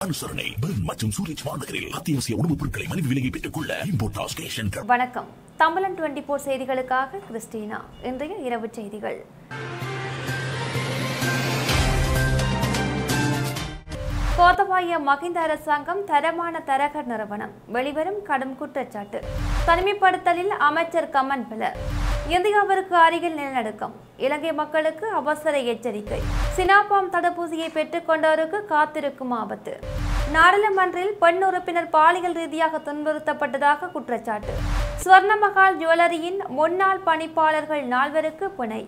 அனுசரணை பெர்ன் மற்றும் சூரிச் மாநகரில் அத்தியாவசிய உணவுப் பொருட்களை மலிவு விலையை பெற்றுக் கொள்ள இம்போர்டாஸ் கேஷ் சென்டர் வணக்கம் தமிழன் டுவெண்டி போர் செய்திகளுக்காக கிறிஸ்டினா இன்றைய இரவு செய்திகள் கோத்தபாய மகிந்த அரசாங்கம் தரமான தரகர் நிறுவனம் வெளிவரும் கடும் குற்றச்சாட்டு தனிமைப்படுத்தலில் அமைச்சர் கமன் பில இந்தியாவிற்கு அருகில் நிலநடுக்கம் இலங்கை மக்களுக்கு அவசர எச்சரிக்கை சினாபாம் தடுப்பூசியை பெற்றுக் கொண்டோருக்கு காத்திருக்கும் ஆபத்து நாடாளுமன்றில் பெண் உறுப்பினர் பாலியல் ரீதியாக துன்புறுத்தப்பட்டதாக குற்றச்சாட்டு ஸ்வர்ணமகால் ஜுவல்லரியின் முன்னாள் பணிப்பாளர்கள் நால்வருக்கு பிணை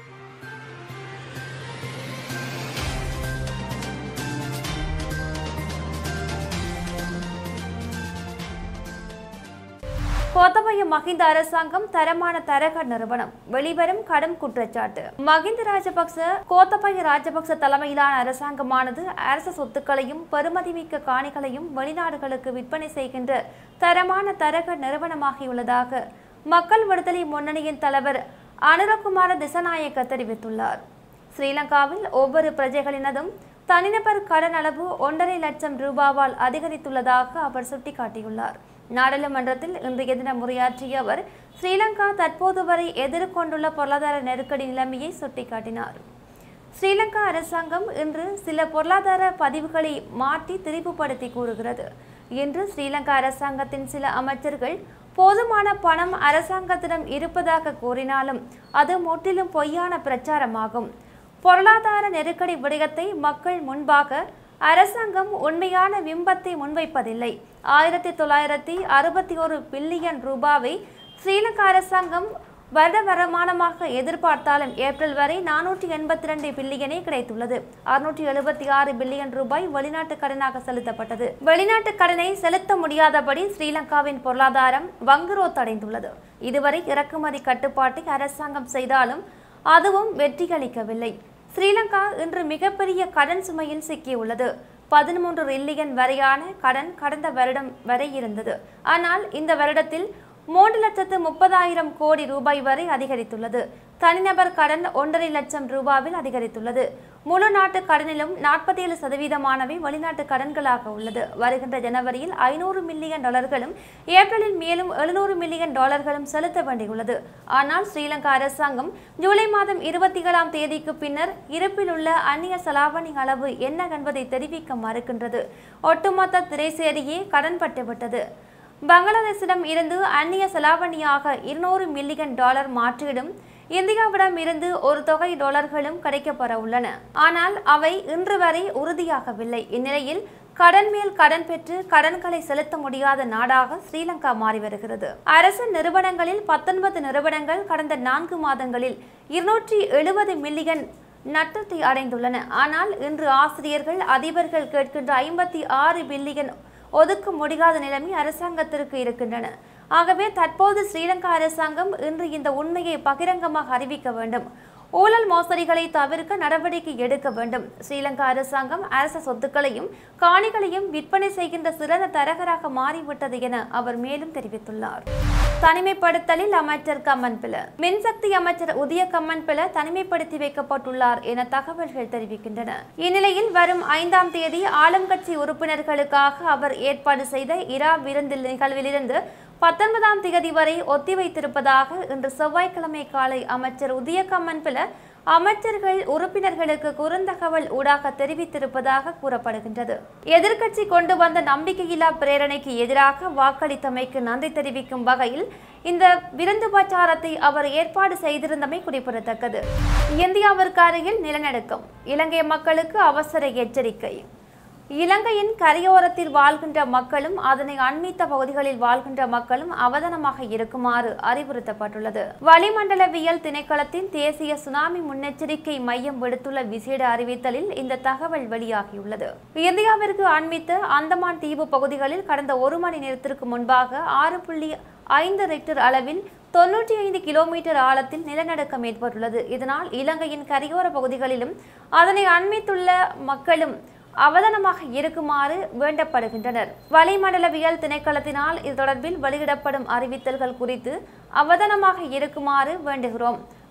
கோத்தபய மகிந்த அரசாங்கம் தரமான தரக நிறுவனம் வெளிவரும் கடும் குற்றச்சாட்டு மகிந்த ராஜபக்ச கோத்தபய ராஜபக்ச தலைமையிலான அரசாங்கமானது அரசு சொத்துக்களையும் பெறுமதிமிக்க காணிகளையும் வெளிநாடுகளுக்கு விற்பனை செய்கின்ற தரமான தரக நிறுவனமாகியுள்ளதாக மக்கள் விடுதலை முன்னணியின் தலைவர் அனுரகுமார திசநாயக்க தெரிவித்துள்ளார் ஸ்ரீலங்காவில் ஒவ்வொரு பிரஜைகளினதும் தனிநபர் கடன் அளவு ஒன்றரை லட்சம் ரூபாவால் அதிகரித்துள்ளதாக அவர் சுட்டிக்காட்டியுள்ளார் நாடாளுமன்றத்தில் இன்றைய தினம் உரையாற்றிய அவர் ஸ்ரீலங்கா தற்போது வரை எதிர்கொண்டுள்ள பொருளாதார நெருக்கடி நிலைமையை சுட்டிக்காட்டினார் ஸ்ரீலங்கா அரசாங்கம் இன்று சில பொருளாதார பதிவுகளை மாற்றி திரிவுபடுத்தி கூறுகிறது இன்று ஸ்ரீலங்கா அரசாங்கத்தின் சில அமைச்சர்கள் போதுமான பணம் அரசாங்கத்திடம் இருப்பதாக கூறினாலும் அது முற்றிலும் பொய்யான பிரச்சாரமாகும் பொருளாதார நெருக்கடி விடயத்தை மக்கள் முன்பாக அரசாங்கம் உண்மையான விம்பத்தை முன்வைப்பதில்லை ஆயிரத்தி தொள்ளாயிரத்தி அறுபத்தி ஒரு பில்லியன் ரூபாவை ஸ்ரீலங்கா அரசாங்கம் வருட வருமானமாக எதிர்பார்த்தாலும் ஏப்ரல் வரை நானூற்றி எண்பத்தி ரெண்டு பில்லியனே கிடைத்துள்ளது அறுநூற்றி எழுபத்தி ஆறு பில்லியன் ரூபாய் வெளிநாட்டு கடனாக செலுத்தப்பட்டது வெளிநாட்டு கடனை செலுத்த முடியாதபடி ஸ்ரீலங்காவின் பொருளாதாரம் வங்குரோத்தடைந்துள்ளது இதுவரை இறக்குமதி கட்டுப்பாட்டை அரசாங்கம் செய்தாலும் அதுவும் வெற்றியளிக்கவில்லை ஸ்ரீலங்கா இன்று மிகப்பெரிய கடன் சுமையில் சிக்கியுள்ளது பதிமூன்று ரில்லியன் வரையான கடன் கடந்த வருடம் வரை இருந்தது ஆனால் இந்த வருடத்தில் மூன்று லட்சத்து முப்பதாயிரம் கோடி ரூபாய் வரை அதிகரித்துள்ளது தனிநபர் கடன் ஒன்றரை லட்சம் ரூபாவில் அதிகரித்துள்ளது முழு நாட்டு கடனிலும் நாற்பத்தி ஏழு சதவீதமானவை வெளிநாட்டு கடன்களாக உள்ளது வருகின்ற ஜனவரியில் ஐநூறு மில்லியன் டாலர்களும் ஏப்ரலில் மேலும் எழுநூறு மில்லியன் டாலர்களும் செலுத்த வேண்டியுள்ளது ஆனால் ஸ்ரீலங்கா அரசாங்கம் ஜூலை மாதம் இருபத்தி ஏழாம் தேதிக்கு பின்னர் இருப்பில் உள்ள அந்நிய செலாவணி அளவு என்ன என்பதை தெரிவிக்க மறுக்கின்றது ஒட்டுமொத்த திரைசேரியே கடன் பட்டுவிட்டது பங்களாதேஷிடம் இருந்து அந்நிய செலாவணியாக இருநூறு மில்லியன் டாலர் மாற்றீடும் இந்தியாவிடம் இருந்து ஒரு தொகை டாலர்களும் கிடைக்கப்பெற உள்ளன ஆனால் அவை இன்று வரை உறுதியாகவில்லை இந்நிலையில் கடன் மேல் கடன் பெற்று கடன்களை செலுத்த முடியாத நாடாக ஸ்ரீலங்கா மாறி வருகிறது அரசு நிறுவனங்களில் பத்தொன்பது நிறுவனங்கள் கடந்த நான்கு மாதங்களில் இருநூற்றி எழுபது மில்லியன் நட்டத்தை அடைந்துள்ளன ஆனால் இன்று ஆசிரியர்கள் அதிபர்கள் கேட்கின்ற ஐம்பத்தி ஆறு பில்லியன் ஒதுக்க முடியாத நிலைமை அரசாங்கத்திற்கு இருக்கின்றன ஆகவே தற்போது ஸ்ரீலங்கா அரசாங்கம் இன்று இந்த உண்மையை பகிரங்கமாக அறிவிக்க வேண்டும் ஊழல் மோசடிகளை தவிர்க்க நடவடிக்கை எடுக்க வேண்டும் ஸ்ரீலங்கா அரசாங்கம் அரச சொத்துக்களையும் காணிகளையும் விற்பனை செய்கின்ற சிறந்த தரகராக மாறிவிட்டது என அவர் மேலும் தெரிவித்துள்ளார் தனிமைப்படுத்தலில் அமைச்சர் கம்மன் பில மின்சக்தி அமைச்சர் உதய கம்மன் பில தனிமைப்படுத்தி வைக்கப்பட்டுள்ளார் என தகவல்கள் தெரிவிக்கின்றன இந்நிலையில் வரும் ஐந்தாம் தேதி ஆளும் கட்சி உறுப்பினர்களுக்காக அவர் ஏற்பாடு செய்த இரா விருந்தில் நிகழ்விலிருந்து பத்தொன்பதாம் தேதி வரை ஒத்திவைத்திருப்பதாக இன்று செவ்வாய்க்கிழமை காலை அமைச்சர் உதயகம்மன் பில அமைச்சர்கள் உறுப்பினர்களுக்கு குறுந்தகவல் ஊடாக தெரிவித்திருப்பதாக கூறப்படுகின்றது எதிர்க்கட்சி கொண்டு வந்த நம்பிக்கையில்லா பிரேரணைக்கு எதிராக வாக்களித்தமைக்கு நன்றி தெரிவிக்கும் வகையில் இந்த விருந்து பிரச்சாரத்தை அவர் ஏற்பாடு செய்திருந்தமை குறிப்பிடத்தக்கது இந்தியாவிற்கு அருகில் நிலநடுக்கம் இலங்கை மக்களுக்கு அவசர எச்சரிக்கை இலங்கையின் கரையோரத்தில் வாழ்கின்ற மக்களும் அதனை அண்மித்த பகுதிகளில் வாழ்கின்ற மக்களும் அவதானமாக இருக்குமாறு அறிவுறுத்தப்பட்டுள்ளது வளிமண்டலவியல் திணைக்களத்தின் தேசிய சுனாமி முன்னெச்சரிக்கை மையம் விடுத்துள்ள விசேட அறிவித்தலில் இந்த தகவல் வெளியாகியுள்ளது இந்தியாவிற்கு அண்மித்த அந்தமான் தீவு பகுதிகளில் கடந்த ஒரு மணி நேரத்திற்கு முன்பாக ஆறு புள்ளி ஐந்து ரெக்டர் அளவில் தொன்னூற்றி ஐந்து கிலோமீட்டர் ஆழத்தில் நிலநடுக்கம் ஏற்பட்டுள்ளது இதனால் இலங்கையின் கரையோர பகுதிகளிலும் அதனை அண்மித்துள்ள மக்களும் அவதானமாக இருக்குமாறு வேண்டப்படுகின்றனர் வளிமண்டலவியல் திணைக்களத்தினால் இது தொடர்பில் வெளியிடப்படும் அறிவித்தல்கள் குறித்து அவதானமாக இருக்குமாறு வேண்டுகிறோம்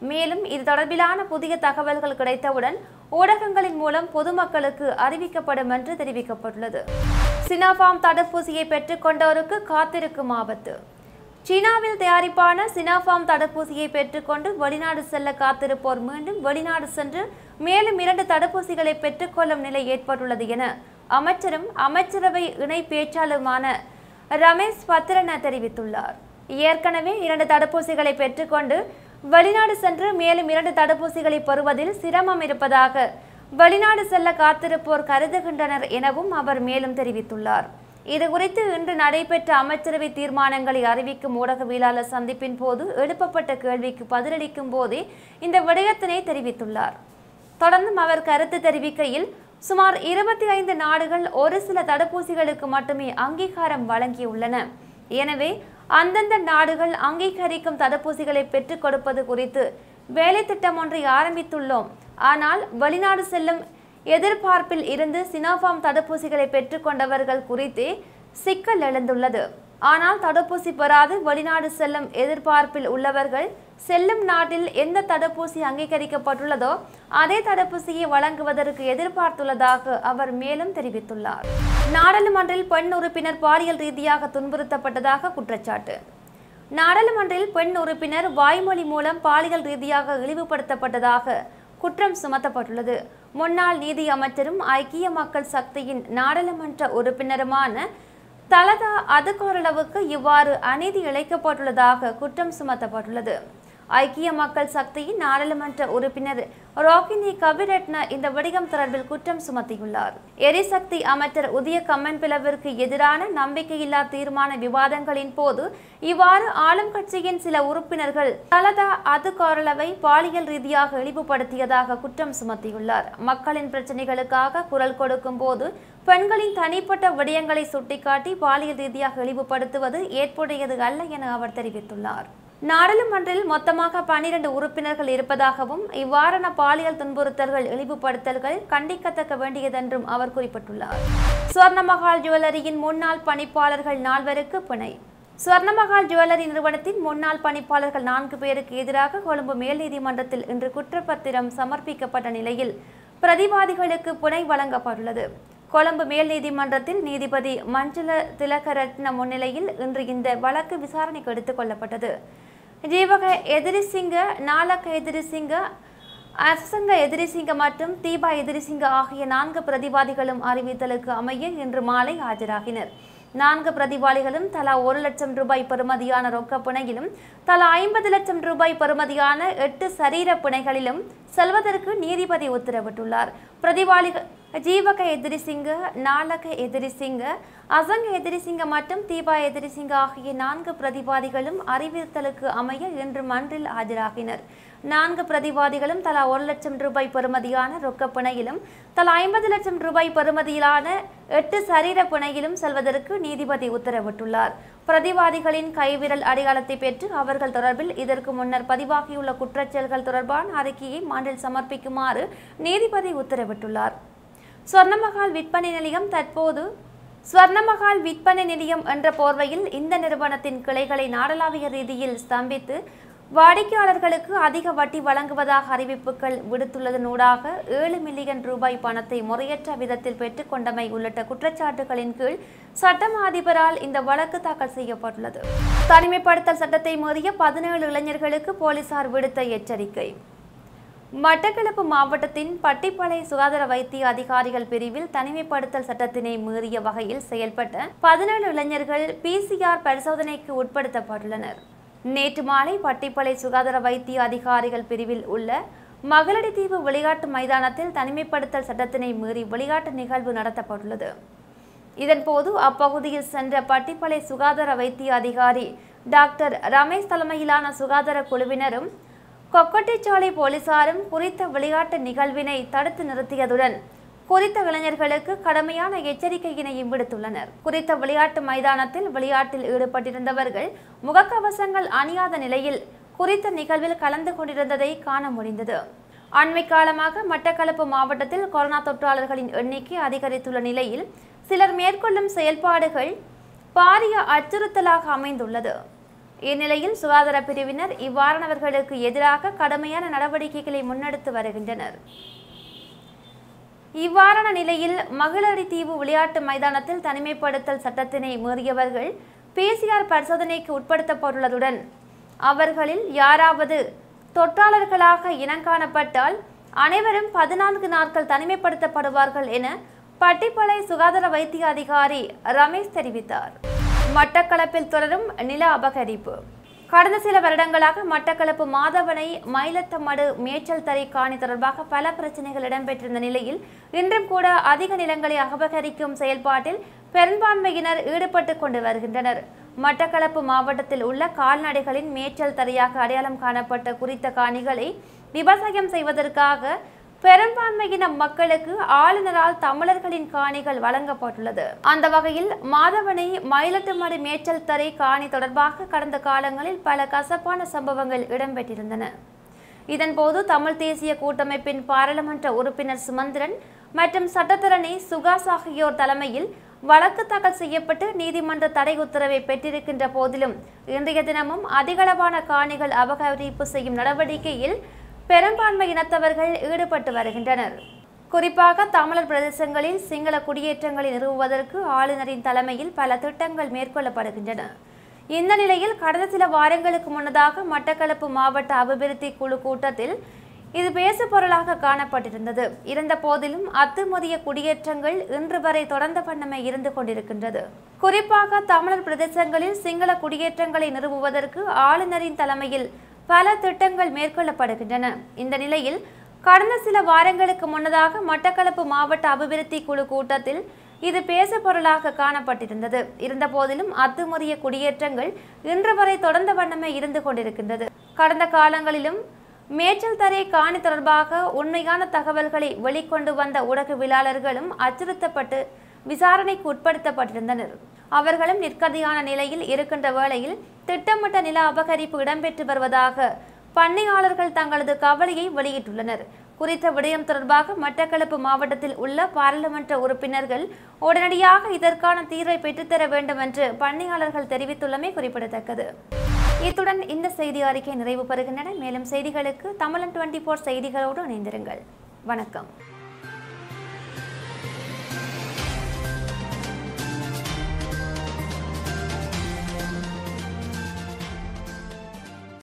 மேலும் இது தொடர்பிலான புதிய தகவல்கள் கிடைத்தவுடன் ஊடகங்களின் மூலம் பொதுமக்களுக்கு அறிவிக்கப்படும் என்று தெரிவிக்கப்பட்டுள்ளது சினாபாம் தடுப்பூசியை பெற்றுக்கொண்டோருக்கு காத்திருக்கும் ஆபத்து சீனாவில் தயாரிப்பான சினாபாம் தடுப்பூசியை பெற்றுக்கொண்டு வெளிநாடு செல்ல காத்திருப்போர் மீண்டும் வெளிநாடு சென்று மேலும் இரண்டு தடுப்பூசிகளை பெற்றுக்கொள்ளும் நிலை ஏற்பட்டுள்ளது என அமைச்சரும் அமைச்சரவை இணை பேச்சாளருமான ரமேஷ் பத்ரன தெரிவித்துள்ளார் ஏற்கனவே இரண்டு தடுப்பூசிகளை பெற்றுக்கொண்டு வெளிநாடு சென்று மேலும் இரண்டு தடுப்பூசிகளை பெறுவதில் சிரமம் இருப்பதாக வெளிநாடு செல்ல காத்திருப்போர் கருதுகின்றனர் எனவும் அவர் மேலும் தெரிவித்துள்ளார் இது குறித்து இன்று நடைபெற்ற அமைச்சரவை தீர்மானங்களை அறிவிக்கும் ஊடகவியலாளர் சந்திப்பின் போது எழுப்பப்பட்ட கேள்விக்கு பதிலளிக்கும் போதே இந்த விடயத்தினை தெரிவித்துள்ளார் தொடர்ந்தும் அவர் கருத்து தெரிவிக்கையில் சுமார் இருபத்தி ஐந்து நாடுகள் ஒரு சில தடுப்பூசிகளுக்கு மட்டுமே அங்கீகாரம் வழங்கியுள்ளன எனவே அந்தந்த நாடுகள் அங்கீகரிக்கும் தடுப்பூசிகளை பெற்றுக் கொடுப்பது குறித்து வேலை திட்டம் ஒன்றை ஆரம்பித்துள்ளோம் ஆனால் வெளிநாடு செல்லும் எதிர்பார்ப்பில் இருந்து சினோஃபார்ம் தடுப்பூசிகளை பெற்றுக்கொண்டவர்கள் குறித்தே சிக்கல் எழுந்துள்ளது ஆனால் தடுப்பூசி பெறாது வெளிநாடு செல்லும் எதிர்பார்ப்பில் உள்ளவர்கள் செல்லும் நாட்டில் எந்த தடுப்பூசி அங்கீகரிக்கப்பட்டுள்ளதோ அதே தடுப்பூசியை வழங்குவதற்கு எதிர்பார்த்துள்ளதாக அவர் மேலும் தெரிவித்துள்ளார் நாடாளுமன்றில் பெண் உறுப்பினர் பாலியல் ரீதியாக துன்புறுத்தப்பட்டதாக குற்றச்சாட்டு நாடாளுமன்றில் பெண் உறுப்பினர் வாய்மொழி மூலம் பாலியல் ரீதியாக இழிவுபடுத்தப்பட்டதாக குற்றம் சுமத்தப்பட்டுள்ளது முன்னாள் நீதி அமைச்சரும் ஐக்கிய மக்கள் சக்தியின் நாடாளுமன்ற உறுப்பினருமான தலதா அதுக்கோரளவுக்கு இவ்வாறு அநீதி இழைக்கப்பட்டுள்ளதாக குற்றம் சுமத்தப்பட்டுள்ளது ஐக்கிய மக்கள் சக்தியின் நாடாளுமன்ற உறுப்பினர் ரோகிணி கபிரட்ன இந்த விடயம் தொடர்பில் குற்றம் சுமத்தியுள்ளார் எரிசக்தி அமைச்சர் உதய கம்மன்பிளவிற்கு எதிரான நம்பிக்கையில்லா தீர்மான விவாதங்களின் போது இவ்வாறு ஆளும் கட்சியின் சில உறுப்பினர்கள் தலதா அதுகோரளவை பாலியல் ரீதியாக இழிவுபடுத்தியதாக குற்றம் சுமத்தியுள்ளார் மக்களின் பிரச்சனைகளுக்காக குரல் கொடுக்கும் போது பெண்களின் தனிப்பட்ட விடயங்களை சுட்டிக்காட்டி பாலியல் ரீதியாக இழிவுபடுத்துவது ஏற்புடையது அல்ல என அவர் தெரிவித்துள்ளார் நாடாளுமன்றில் மொத்தமாக பன்னிரண்டு உறுப்பினர்கள் இருப்பதாகவும் இவ்வாறான பாலியல் துன்புறுத்தல்கள் இழிவுபடுத்தல்கள் கண்டிக்கத்தக்க வேண்டியதென்றும் அவர் குறிப்பிட்டுள்ளார் சுவர்ணமகால் ஜுவல்லரியின் முன்னாள் பணிப்பாளர்கள் நால்வருக்கு பிணை சுவர்ணமகால் ஜுவல்லரி நிறுவனத்தின் முன்னாள் பணிப்பாளர்கள் நான்கு பேருக்கு எதிராக கொழும்பு மேல் நீதிமன்றத்தில் இன்று குற்றப்பத்திரம் சமர்ப்பிக்கப்பட்ட நிலையில் பிரதிவாதிகளுக்கு பிணை வழங்கப்பட்டுள்ளது கொழும்பு மேல் நீதிமன்றத்தில் நீதிபதி மஞ்சுள திலகரத்ன முன்னிலையில் இன்று இந்த வழக்கு விசாரணைக்கு எடுத்துக் கொள்ளப்பட்டது ஜீவக எதிரிசிங்க நாலக எதிரிசிங்க அசங்க எதிரிசிங்க மற்றும் தீபா எதிரிசிங்க ஆகிய நான்கு பிரதிவாதிகளும் அறிவித்தலுக்கு அமைய இன்று மாலை ஆஜராகினர் நான்கு பிரதிவாதிகளும் தலா ஒரு லட்சம் ரூபாய் பெறுமதியான ரொக்க பிணையிலும் தலா ஐம்பது லட்சம் ரூபாய் பெறுமதியான எட்டு சரீர பிணைகளிலும் செல்வதற்கு நீதிபதி உத்தரவிட்டுள்ளார் பிரதிவாதிகள் ஜீவக எதிரிசிங்க நாலக எதிரிசிங்க அசங்க எதிரிசிங்க மற்றும் தீபா எதிரிசிங்க ஆகிய நான்கு பிரதிவாதிகளும் அறிவித்தலுக்கு அமைய இன்று மன்றில் ஆஜராகினர் நான்கு பிரதிவாதிகளும் தலா ஒரு லட்சம் ரூபாய் பெறுமதியான ரொக்க பிணையிலும் தலா ஐம்பது லட்சம் ரூபாய் பெறுமதியிலான எட்டு சரீர பிணையிலும் செல்வதற்கு நீதிபதி உத்தரவிட்டுள்ளார் பிரதிவாதிகளின் கைவிரல் அடையாளத்தை பெற்று அவர்கள் தொடர்பில் இதற்கு முன்னர் பதிவாகியுள்ள குற்றச்செயல்கள் தொடர்பான அறிக்கையை மன்றில் சமர்ப்பிக்குமாறு நீதிபதி உத்தரவிட்டுள்ளார் ஸ்வர்ணமகால் விற்பனை நிலையம் தற்போது ஸ்வர்ணமகால் விற்பனை நிலையம் என்ற போர்வையில் இந்த நிறுவனத்தின் கிளைகளை நாடளாவிய ரீதியில் ஸ்தம்பித்து வாடிக்கையாளர்களுக்கு அதிக வட்டி வழங்குவதாக அறிவிப்புகள் விடுத்துள்ளதனூடாக ஏழு மில்லியன் ரூபாய் பணத்தை முறையற்ற விதத்தில் பெற்றுக்கொண்டமை உள்ளிட்ட குற்றச்சாட்டுகளின் கீழ் சட்டம் அதிபரால் இந்த வழக்கு தாக்கல் செய்யப்பட்டுள்ளது தனிமைப்படுத்தல் சட்டத்தை மீறிய பதினேழு இளைஞர்களுக்கு போலீசார் விடுத்த எச்சரிக்கை மட்டக்களப்பு மாவட்டத்தின் பட்டிப்பளை சுகாதார வைத்திய அதிகாரிகள் பிரிவில் தனிமைப்படுத்தல் சட்டத்தினை மீறிய வகையில் செயல்பட்ட பதினேழு இளைஞர்கள் பிசிஆர் பரிசோதனைக்கு உட்படுத்தப்பட்டுள்ளனர் நேற்று மாலை பட்டிப்பளை சுகாதார வைத்திய அதிகாரிகள் பிரிவில் உள்ள மகளடித்தீவு விளையாட்டு மைதானத்தில் தனிமைப்படுத்தல் சட்டத்தினை மீறி விளையாட்டு நிகழ்வு நடத்தப்பட்டுள்ளது இதன்போது அப்பகுதியில் சென்ற பட்டிப்பளை சுகாதார வைத்திய அதிகாரி டாக்டர் ரமேஷ் தலைமையிலான சுகாதார குழுவினரும் கொக்கட்டிச்சாலை போலீசாரும் குறித்த விளையாட்டு நிகழ்வினை தடுத்து நிறுத்தியதுடன் குறித்த இளைஞர்களுக்கு கடுமையான எச்சரிக்கையினையும் விடுத்துள்ளனர் குறித்த விளையாட்டு மைதானத்தில் விளையாட்டில் ஈடுபட்டிருந்தவர்கள் முகக்கவசங்கள் அணியாத நிலையில் குறித்த நிகழ்வில் கலந்து கொண்டிருந்ததை காண முடிந்தது அண்மை காலமாக மட்டக்களப்பு மாவட்டத்தில் கொரோனா தொற்றாளர்களின் எண்ணிக்கை அதிகரித்துள்ள நிலையில் சிலர் மேற்கொள்ளும் செயல்பாடுகள் பாரிய அச்சுறுத்தலாக அமைந்துள்ளது இந்நிலையில் சுகாதார பிரிவினர் இவ்வாறானவர்களுக்கு எதிராக கடுமையான நடவடிக்கைகளை முன்னெடுத்து வருகின்றனர் இவ்வாறான நிலையில் மகளடி தீவு விளையாட்டு மைதானத்தில் தனிமைப்படுத்தல் சட்டத்தினை மீறியவர்கள் பிசிஆர் பரிசோதனைக்கு உட்படுத்தப்பட்டுள்ளதுடன் அவர்களில் யாராவது தொற்றாளர்களாக இனங்காணப்பட்டால் அனைவரும் பதினான்கு நாட்கள் தனிமைப்படுத்தப்படுவார்கள் என பட்டிப்பளை சுகாதார வைத்திய அதிகாரி ரமேஷ் தெரிவித்தார் மட்டக்களப்பில் தொடரும் நில அபகரிப்பு கடந்த சில வருடங்களாக மட்டக்களப்பு மாதவனை மயிலத்தமடு மேய்ச்சல் தரை காணி தொடர்பாக பல பிரச்சனைகள் இடம்பெற்றிருந்த நிலையில் இன்றும் கூட அதிக நிலங்களை அபகரிக்கும் செயல்பாட்டில் பெரும்பான்மையினர் ஈடுபட்டு கொண்டு வருகின்றனர் மட்டக்களப்பு மாவட்டத்தில் உள்ள கால்நடைகளின் மேய்ச்சல் தரையாக அடையாளம் காணப்பட்ட குறித்த காணிகளை விவசாயம் செய்வதற்காக பெரும்பான்மையின மக்களுக்கு ஆளுநரால் தமிழர்களின் காணிகள் வழங்கப்பட்டுள்ளது அந்த வகையில் மாதவனை மயிலட்டுமடு மேய்ச்சல் தரை காணி தொடர்பாக கடந்த காலங்களில் பல கசப்பான சம்பவங்கள் இடம்பெற்றிருந்தன இதன்போது தமிழ் தேசிய கூட்டமைப்பின் பாராளுமன்ற உறுப்பினர் சுமந்திரன் மற்றும் சட்டத்தரணி சுகாஸ் ஆகியோர் தலைமையில் வழக்கு தாக்கல் செய்யப்பட்டு நீதிமன்ற தடை உத்தரவை பெற்றிருக்கின்ற போதிலும் இன்றைய தினமும் அதிகளவான காணிகள் அபகரிப்பு செய்யும் நடவடிக்கையில் பெரும்பான்மை இனத்தவர்கள் ஈடுபட்டு வருகின்றனர் குறிப்பாக தமிழர் பிரதேசங்களில் சிங்கள குடியேற்றங்களை நிறுவுவதற்கு ஆளுநரின் தலைமையில் பல திட்டங்கள் மேற்கொள்ளப்படுகின்றன இந்த நிலையில் கடந்த சில வாரங்களுக்கு முன்னதாக மட்டக்களப்பு மாவட்ட அபிவிருத்தி குழு கூட்டத்தில் இது பேசு பொருளாக காணப்பட்டிருந்தது இருந்த போதிலும் அத்துமுதிய குடியேற்றங்கள் இன்று வரை தொடர்ந்த வண்ணமே இருந்து கொண்டிருக்கின்றது குறிப்பாக தமிழர் பிரதேசங்களில் சிங்கள குடியேற்றங்களை நிறுவுவதற்கு ஆளுநரின் தலைமையில் பல திட்டங்கள் மேற்கொள்ளப்படுகின்றன இந்த நிலையில் கடந்த சில வாரங்களுக்கு முன்னதாக மட்டக்களப்பு மாவட்ட அபிவிருத்தி குழு கூட்டத்தில் இது பேச பொருளாக காணப்பட்டிருந்தது இருந்த போதிலும் அத்துமுறிய குடியேற்றங்கள் இன்று வரை தொடர்ந்த வண்ணமே இருந்து கொண்டிருக்கின்றது கடந்த காலங்களிலும் மேய்ச்சல் தரை காணி தொடர்பாக உண்மையான தகவல்களை வெளிக்கொண்டு வந்த ஊடகவியலாளர்களும் அச்சுறுத்தப்பட்டு விசாரணைக்கு உட்படுத்தப்பட்டிருந்தனர் அவர்களும் நிற்கதியான நிலையில் இருக்கின்ற வேளையில் திட்டமிட்ட நில அபகரிப்பு இடம்பெற்று வருவதாக பண்ணையாளர்கள் தங்களது கவலையை வெளியிட்டுள்ளனர் குறித்த விடயம் தொடர்பாக மட்டக்களப்பு மாவட்டத்தில் உள்ள பாராளுமன்ற உறுப்பினர்கள் உடனடியாக இதற்கான தீர்வை பெற்றுத்தர வேண்டும் என்று பண்ணையாளர்கள் தெரிவித்துள்ளமை குறிப்பிடத்தக்கது இத்துடன் இந்த செய்தி அறிக்கை நிறைவு பெறுகின்றன மேலும் செய்திகளுக்கு தமிழன் டுவெண்ட்டி செய்திகளோடு இணைந்திருங்கள் வணக்கம்